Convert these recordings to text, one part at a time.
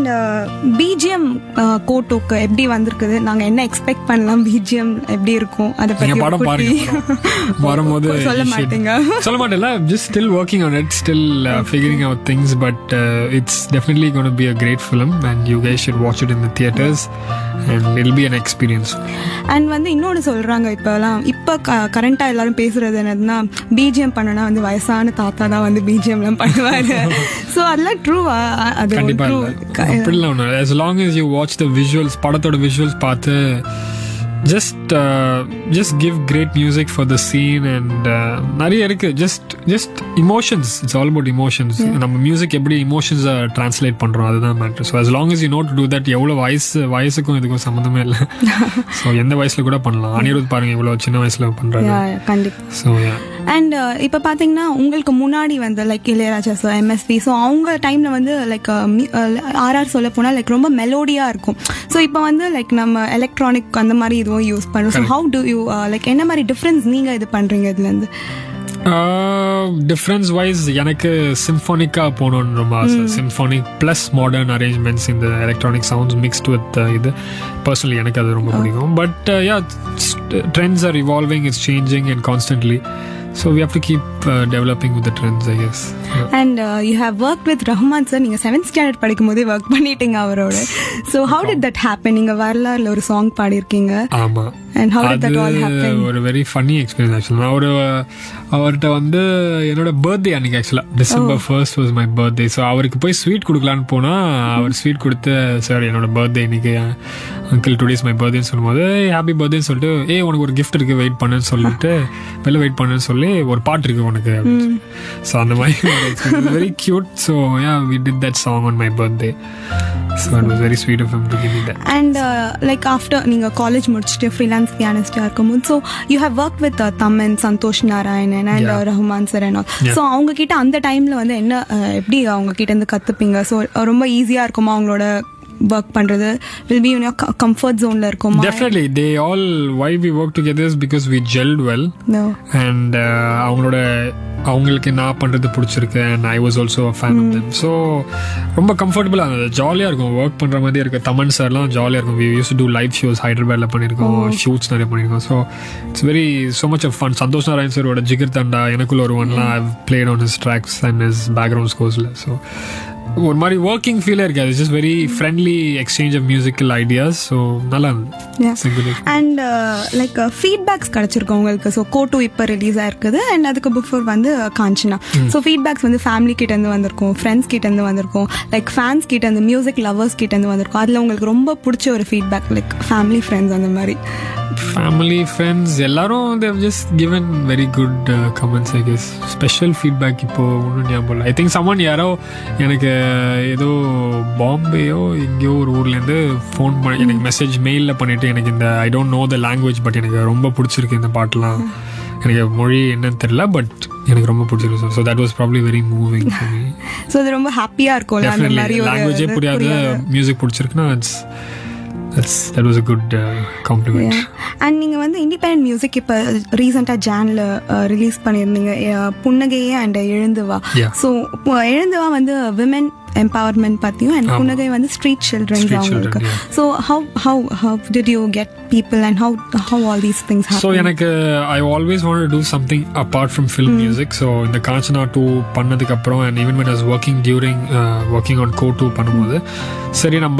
And BGM கோட்டோக்கு எப்படி வந்திருக்குது நாங்க என்ன எக்ஸ்பெக்ட் பண்ணலாம் பிஜிஎம் எப்படி இருக்கும் அதை நீங்க பத்தி படம் ஒரு பாருங்க குட்டி- படம். வரும்போது சொல்ல you should- மாட்டீங்க. சொல்ல மாட்டேன்ல just still working on it still figuring out things but it's definitely gonna be a great film and you guys should watch it in the theatres and it'll be an experience and வந்து இன்னொன்று சொல்றாங்க இப்போலாம் இப்போ கரண்டா எல்லாரும் பேசுறது என்னதுன்னா BGM பண்ணனா வந்து வயசான தாத்தா தான் வந்து பிஜிஎம்லாம் பண்ணுவாரு ஸோ அதெல்லாம் ட்ரூவா அது கண்டிப்பா ட்ரூ இல்ல அப்படிலாம் ஒன்று as long as you watch the visuals படத்தோட விஷுவல்ஸ் பார்த்து just just give great music for the scene and நிறைய இருக்கு just just emotions it's all about emotions நம்ம மியூசிக் எப்படி இமோஷன்ஸை ட்ரான்ஸ்லேட் பண்றோம் அதுதான் matter so as long as you know to do that எவ்வளோ வயசு வயசுக்கும் இதுக்கும் சம்மந்தமே இல்லை ஸோ எந்த வயசுல கூட பண்ணலாம் அனிருத் பாருங்க இவ்வளோ சின்ன வயசுல பண்றாரு கண்டிப்பா ஸோ அண்ட் இப்போ பார்த்தீங்கன்னா உங்களுக்கு முன்னாடி வந்து like Ilaiyaraaja so MSV so அவங்க டைமில் வந்து லைக் ஆர்ஆர் சொல்ல போனால் லைக் ரொம்ப மெலோடியாக இருக்கும் ஸோ இப்போ வந்து லைக் நம்ம எலக்ட்ரானிக் அந்த மாதிரி இதுவும் யூஸ் பண்ணுறோம் so how do you like என்ன மாதிரி டிஃப்ரென்ஸ் நீங்கள் இது பண்ணுறீங்க இதுலேருந்து டிஃப்ரென்ஸ் வைஸ் எனக்கு சிம்ஃபானிக்கா போகணும்னு ரொம்ப ஆசை சிம்ஃபானிக் ப்ளஸ் மாடர்ன் அரேஞ்ச்மெண்ட்ஸ் இந்த எலக்ட்ரானிக் சவுண்ட்ஸ் மிக்ஸ்ட் வித் இது பர்சனலி எனக்கு அது ரொம்ப பிடிக்கும் but yeah trends are evolving it's changing and constantly so we have to keep developing with trends I guess and you have work with Rahman sir நீங்கள் seventh standard படிக்கும் போதே work பண்ணிட்டீங்க அவரோட so how did that happen நீங்கள் வரலாறுல ஒரு song பாடியிருக்கீங்க ஆமா அண்ட் ஹவு டிட் அது தட் ஆல் ஹேப்பன் ஒரு வெரி ஃபன்னி எக்ஸ்பீரியன்ஸ் ஆக்சுவலா நான் ஒரு அவர்கிட்ட வந்து என்னோட பர்த்டே அன்னைக்கு actually December first was my birthday so அவருக்கு போய் ஸ்வீட் கொடுக்கலான்னு போனா அவர் ஸ்வீட் கொடுத்து சார் என்னோட பர்த்டே இன்னைக்கு அங்கிள் டூ டேஸ் மை பர்த்டேன்னு சொல்லும்போது ஹாப்பி பர்த்டேன்னு சொல்லிட்டு ஏ உனக்கு ஒரு கிஃப்ட் இருக்கு வெயிட் பண்ணுன்னு சொல்லிட்டு வெளில வெயிட் பண்ணுன்னு சொல்லி ஒரு பாட்டு இருக்கு உனக்கு ஸோ அந்த மாதிரி very cute so yeah we did that song on my birthday so it was very sweet of him to give that and like after நீங்கள் காலேஜ் முடிச்சுட்டு ஃப்ரீலான்ஸ் பியானிஸ்டாக இருக்கும்போது so you have work with Thaman Santhosh Narayanan and Yeah. Rahman sir and Yeah. So அவங்க கிட்ட அந்த டைமில் வந்து என்ன uh, எப்படி அவங்க கிட்ட இருந்து கற்றுப்பீங்க ஸோ ரொம்ப ஈஸியாக இருக்குமா அவங்களோட ஒர்க் பண்ணுறது வில் பி யூனியோ கம்ஃபர்ட் ஜோனில் இருக்குமா Definitely, they all why we work together is because we gelled well, No. and uh, அவங்களோட அவங்களுக்கு நான் பண்றது பிடிச்சிருக்கு and I was also fan of them so ரொம்ப கம்ஃபர்டபுளாக இருந்தது ஜாலியாக இருக்கும் ஒர்க் பண்ணுற மாதிரி இருக்கு தமன் சார்லாம் ஜாலியாக இருக்கும் we used to live shows ஹைதராபாத்தில் பண்ணியிருக்கோம் ஷூட்ஸ் நிறைய பண்ணியிருக்கோம் so it's very so much of fun Santhosh Narayan சாரோட ஜிகர் தண்டா எனக்குள்ள ஒரு ஒன்லாம் I played on his tracks and his background ஸ்கோர்ஸில் ஸோ ஒரு மாதிரி ஒர்க்கிங் ஃபீலே இருக்காது it's just very friendly exchange of musical ideas so நல்லா Yeah. இருந்தது அண்ட் லைக் ஃபீட்பேக்ஸ் கிடைச்சிருக்கும் உங்களுக்கு ஸோ கோ டூ இப்போ ரிலீஸ் ஆயிருக்குது அண்ட் அதுக்கு பிஃபோர் வந்து காஞ்சனா ஸோ ஃபீட்பேக்ஸ் வந்து ஃபேமிலி கிட்ட இருந்து வந்திருக்கும் ஃப்ரெண்ட்ஸ் கிட்ட இருந்து வந்திருக்கும் லைக் ஃபேன்ஸ் கிட்ட இருந்து மியூசிக் லவர்ஸ் கிட்ட இருந்து வந்திருக்கும் அதில் உங்களுக்கு ரொம்ப பிடிச்ச ஒரு ஃபீட்பேக் லைக் ஃபேமிலி ஃப்ரெண்ட்ஸ் அந்த மாதிரி ஃபேமிலி ஃப்ரெண்ட்ஸ் எல்லாரும் they've just given very good comments I guess special feedback இப்போ ஒன்றும் ஞாபகம் ஐ திங்க் சம்மன் யாரோ எனக்கு ஏதோ பாம்பேயோ எங்கேயோ ஒரு ஊர்லேருந்து ஃபோன் பண்ணி எனக்கு மெசேஜ் மெயிலில் பண்ணிட்டு எனக்கு இந்த I don't know the language but எனக்கு ரொம்ப பிடிச்சிருக்கு இந்த பாட்டுலாம் எனக்கு மொழி என்னன்னு தெரியல பட் எனக்கு ரொம்ப பிடிச்சிருக்கு so that was probably very moving for me so அது ரொம்ப ஹாப்பியாக இருக்கும்ல அந்த மாதிரி ஒரு லாங்குவேஜே இது புரியாத புரியாத. மியூசிக் பிடிச்சிருக்குன்னா it's that was a good compliment and நீங்கள் வந்து இண்டிபெண்ட் மியூசிக் இப்போ ரீசெண்டாக ஜானில் ரிலீஸ் பண்ணியிருந்தீங்க அஹ், Punnagaiye and Ezhunthuva Yeah. So Ezhunthuva வந்து விமன் எம்பவர்மெண்ட் பற்றியும் அண்ட் ஆமா. புன்னகை வந்து ஸ்ட்ரீட் சில்ட்ரன்ஸ் Street அவங்களுக்கு children, yeah. So how how how did you get people and how how all these things so எனக்கு I always want to something apart from film music so இந்த Kanchana two பண்ணதுக்கு அப்புறம் and even when I was working during working on Ko two பண்ணும்போது சரி நம்ம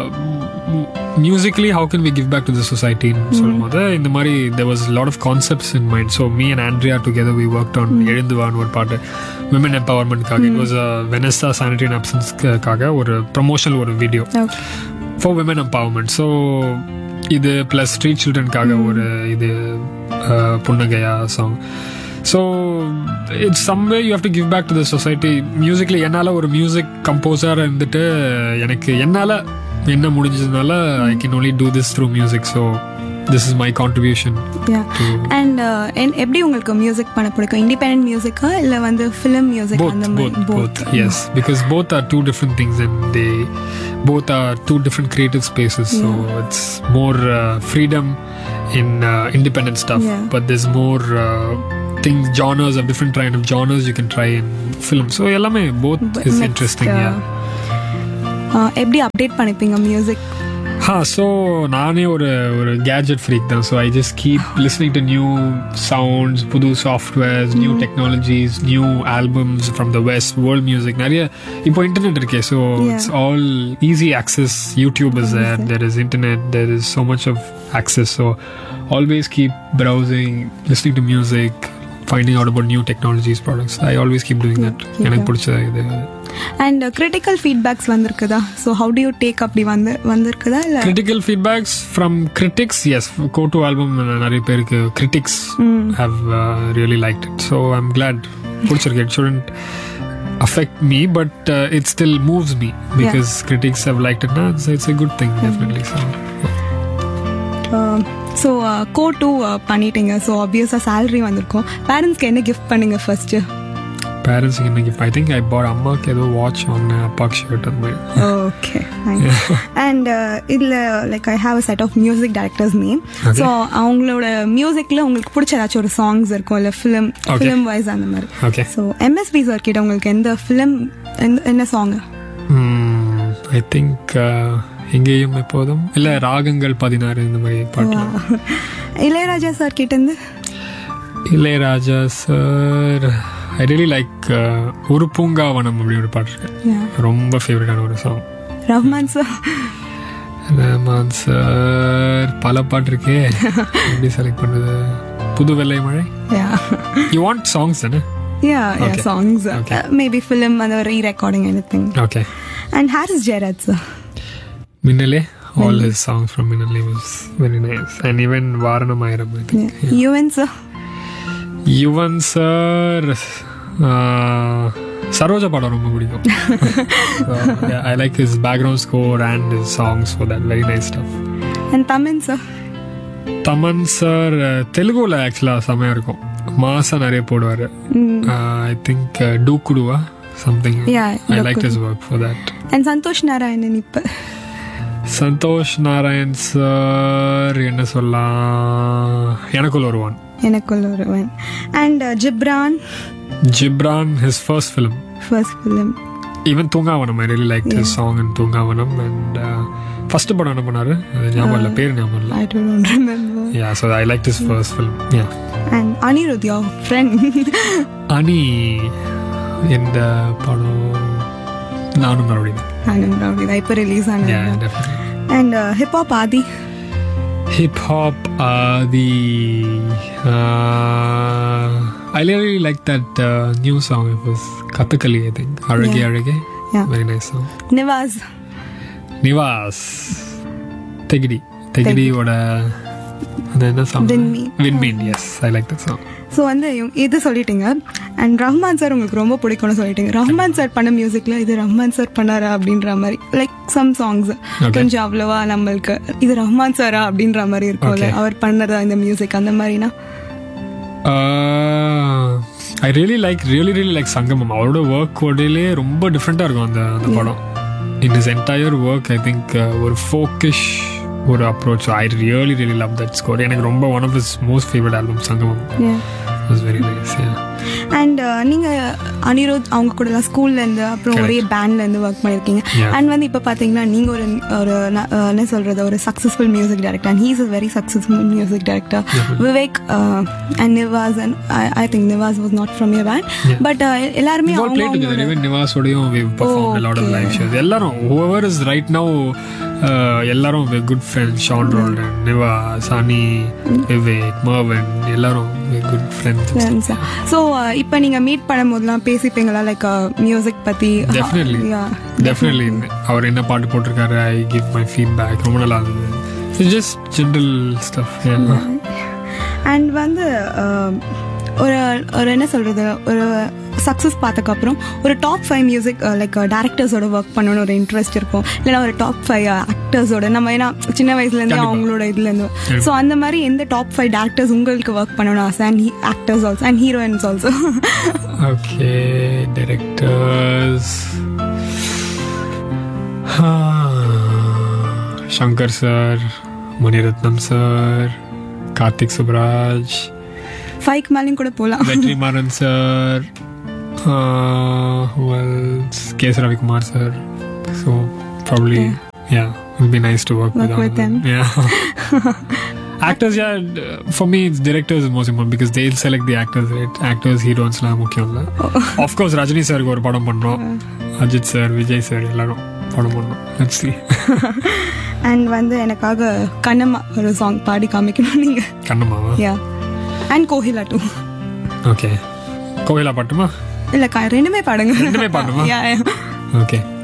musically how can we give back to the சொசைட்டின்னு சொல்லும்போது இந்த மாதிரி there was a lot of concepts in mind so me and andrea together we worked on எழுந்துவான்னு ஒரு பாட்டு விமன் எம்பவர்மெண்ட்காக இட் வாஸ் வெனஸ்டா சானிட்டரி அப்சன்ஸ்க்காக ஒரு ப்ரொமோஷனல் ஒரு video for women empowerment so இது ப்ளஸ் ஸ்ட்ரீட் சில்ட்ரனுக்காக ஒரு இது அஹ், புன்னகையா song so it's someway you have to give back to the society மியூசிக்ல என்னால் ஒரு மியூசிக் கம்போசராக இருந்துட்டு எனக்கு என்னால் என்ன முடிஞ்சதுனால I can only do this through music so this is my contribution and எப்படி உங்களுக்கு மியூசிக் பண்ண பிடிக்கும் இண்டிபெண்ட் மியூசிக்கா இல்லை வந்து ஃபிலிம் மியூசிக் both அந்த both மாதிரி both yes because both are two different things and they both are two different creative spaces so it's more uh, freedom in uh, independent stuff Yeah. but there's more uh, things genres of different kind of genres you can try in film so எல்லாமே both is Mixed, interesting uh, yeah எப்படி update பண்ணிப்பீங்க music ஹா so நானே ஒரு ஒரு gadget freak தான் so I just keep listening to new sounds புது softwares new technologies new albums from the west world music நிறைய இப்போ இன்டர்நெட் இருக்கே so it's all easy access YouTube is there there is internet there is so much of access so always keep browsing listening to music finding out about new technologies products I always keep doing that எனக்கு பிடிச்ச இது and critical feedbacks வந்திருக்குதா so how do you take அப்படி வந்து வந்திருக்குதா இல்லை critical feedbacks from critics yes Ko two album நிறைய பேருக்கு critics have uh, really liked it so i'm glad பிடிச்சிருக்கு it shouldn't affect me but uh, it still moves me because critics have liked it now so it's a good thing definitely so so Ko two பண்ணிட்டீங்க so ஆப்வியஸாக salary வந்திருக்கும் பேரண்ட்ஸ்க்கு என்ன gift பண்ணீங்க first parents என்ன gift i think i bought அம்மாக்கு ஏதோ watch ஒன்று அப்பாக்கு ஷர்ட் அந்த மாதிரி ஓகே அண்ட் இதில் like I have a set of music directors name Okay. So அவங்களோட மியூசிக்கில் உங்களுக்கு பிடிச்ச ஏதாச்சும் ஒரு சாங்ஸ் இருக்கும் இல்லை ஃபிலிம் Okay. ஃபிலிம் வைஸ் அந்த மாதிரி okay ஸோ எம்எஸ்பி சார் கிட்ட உங்களுக்கு எந்த ஃபிலிம் என்ன சாங் ஐ திங்க் எங்கேயும் எப்போதும் இல்ல ராகங்கள் பதினாறு இந்த மாதிரி பாட்டு இளையராஜா சார் கிட்ட இருந்து Ilaiyaraaja sir I really like ஒரு பூங்காவனம் அப்படி ஒரு பாட்டு இருக்கு Yeah. ரொம்ப ஃபேவரட்டான ஒரு song Rahman sir Rahman sir பல பாட்டு இருக்கே எப்படி செலக்ட் பண்ணுறது புது வெள்ளை மழை யா யூ வாண்ட் சாங்ஸ் தானே yeah yeah Okay. Songs Okay. Maybe film அந்த re recording any thing okay and Harris Jayaraj sir Minnale ஆல் his songs from Minnale was very nice and even Vaaranam Aayiram I think Yuvan sir Yuvan sir Saroja படம் ரொம்ப பிடிக்கும் I like his background score and his songs for that very nice stuff and Tamil sir Thaman sir தெலுங்குல actually செமையா இருக்கும் மாசா நிறைய போடுவாரு ஐ திங்க் டூக்குடுவா something Yeah, I like Dookudu. This work for that and Santhosh Narayanan இப்போ சந்தோஷ் நாராயண் சார் என்ன சொல்லலாம் எனக்குள்ள Oruvan Enakkulla Oruvan and Ghibran Ghibran his first film first film even Thoongaavanam I really like this song and Thoongaavanam and first படம் என்ன பண்ணாரு அது ஞாபகம் இல்லை பேர் ஞாபகம் இல்லை I don't remember yeah so I like this first film yeah and Anirudh your friend Ani எந்த படம் நானும் மறுபடியும் நானும் ரவுடி இப்போ ரிலீஸ் யா ஆனது definitely and hip hop Aadhi Hip hop, uh, the uh, I really like that uh, new song. It was Kathakali, I think. Arage Yeah. Arage. Yeah. Very nice song. Nivas Nivas. Tegidi. Tegidi ஓட அது என்ன song Winmean. Vinmeen yes I like that song so வந்து இவங்க- இது சொல்லிட்டீங்க and Rahman sir உங்களுக்கு ரொம்ப பிடிக்கும்னு சொல்லிட்டீங்க ரஹ்மான் சார் பண்ண மியூசிக்ல இது ரஹ்மான் சார் பண்ணாரா அப்படின்ற மாதிரி லைக் சம் சாங்ஸ் Okay. கொஞ்சம் அவ்வளவா நம்மளுக்கு இது ரஹ்மான் சாரா அப்படின்ற மாதிரி இருக்கும்ல Okay. அவர் பண்ணதா இந்த மியூசிக் அந்த மாதிரினா I really like really really like Sangamam அவரோட ஒர்க் ஓடையிலே ரொம்ப டிஃப்ரெண்ட்டாக இருக்கும் அந்த அந்த படம் in is entire work I think ஒரு ஃபோக்கிஷ் ஒரு approach I really really love that score எனக்கு ரொம்ப one of is most favourite album Sangamam was very nice and நீங்க அனிருத் அவங்க கூட எல்லாம் ஸ்கூல்ல இருந்து அப்புறம் ஒரே பேண்ட்ல இருந்து ஒர்க் பண்ணிருக்கீங்க Yeah. அண்ட் வந்து இப்ப பாத்தீங்கன்னா நீங்க ஒரு ஒரு ந- அஹ் என்ன சொல்றது ஒரு successful music director and he's a very successful music director Vivek and Nivas and I think Nivas was not from your band Yeah. But எல்லாருமே We all played together. அவங்க Even நிவாஸோடையும் we performed a lot of Okay. live shows. எல்லாரும் whoever is right now uh, எல்லாரும் we're good friends. Sean Roldan, Niva, Sani, Vivek, Marvan எல்லாரும் we're good friends. So இப்போ நீங்க meet பண்ணும்போதெல்லாம் பேசிப்பீங்களா லைக் மியூசிக் பத்தி Definitely. Yeah. Definitely. அவர் என்ன பாட்டு போட்டிருக்காரு ஐ கிவ் மை ஃபீட்பேக் ரொம்ப நல்லா இருந்தது ஜஸ்ட் ஜென்ரல் ஸ்டஃப் அண்ட் வந்து அஹ், ஒரு ஒரு என்ன சொல்றது ஒரு சக்ஸஸ் பார்த்ததுக்கப்புறம் ஒரு டாப் ஃபைவ் மியூசிக் லைக் டேரக்டர்ஸோட ஒர்க் பண்ணணும்னு ஒரு இன்ட்ரெஸ்ட் இருக்கும் இல்லைன்னா ஒரு டாப் ஃபைவ் ஆக்டர்ஸோட நம்ம ஏன்னா சின்ன வயசுலேருந்து கண்டிப்பா. அவங்களோட இதுலேருந்து ஸோ அந்த மாதிரி எந்த டாப் ஃபைவ் டேரக்டர்ஸ் உங்களுக்கு ஒர்க் பண்ணணும் ஆசை and actors also and heroines also okay directors Shankar sir Mani Ratnam sir Karthik Subbaraj ஃபைவ்க்கு மேலேயும் கூட போகலாம் Vetrimaaran sir K S Ravikumar sir so probably yeah, it'll be nice to work, Work with, with all of Yeah. actors, yeah. d- For me, it's directors is most important because they'll select the actors, right? Actors, heroes லாம் முக்கியம் இல்ல of course Rajini சாருக்கு ஒரு படம் பண்ணோம் Ajith sir Vijay sir எல்லாரும் படம் பண்ணோம் let's see அண்ட் வந்து எனக்காக கண்ணம்மா ஒரு சாங் பாடி காமிக்கணும் நீங்க கண்ணம்மாவா yeah and Kokila too okay கோவிலா பாட்டுமா இல்ல க- ரெண்டுமே பாடுங்க ரெண்டுமே பாடணுமா? Yeah, yeah. ஓகே